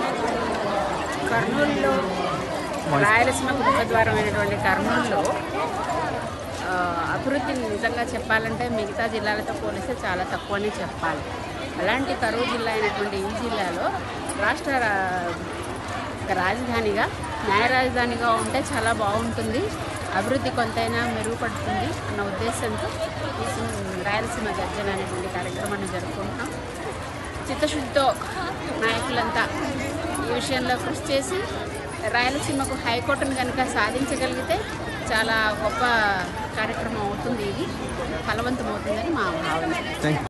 కర్నూలులో రాయలసీమ ముఖద్వారం అయినటువంటి కర్నూలులో ఆ, అభివృద్ధిని నిజంగా చెప్పాలంటే మిగతా జిల్లాలతో పోలిస్తే చాలా తక్కువనే చెప్పాలి అలాంటి కరువు జిల్లా అయినటువంటి ఈ జిల్లాలో రాష్ట్ర రా- ఒక రాజధానిగా న్యాయ రాజధానిగా ఉంటే చాలా బాగుంటుంది అభివృద్ధి కొంతైనా మెరుగుపడుతుంది అన్న ఉద్దేశంతో ఈ సి- రాయలసీమ గర్జన అనేటువంటి కార్యక్రమాన్ని జరుపుకుంటున్నాం చిత్తశుద్ధితో నాయకులంతా ఈ విషయంలో కృషి చేసి రాయలసీమకు హైకోర్టును కనుక సాధించగలిగితే చాలా గొప్ప కార్యక్రమం అవుతుంది ఇది ఫలవంతం అవుతుందని మా భావన థ్యాంక్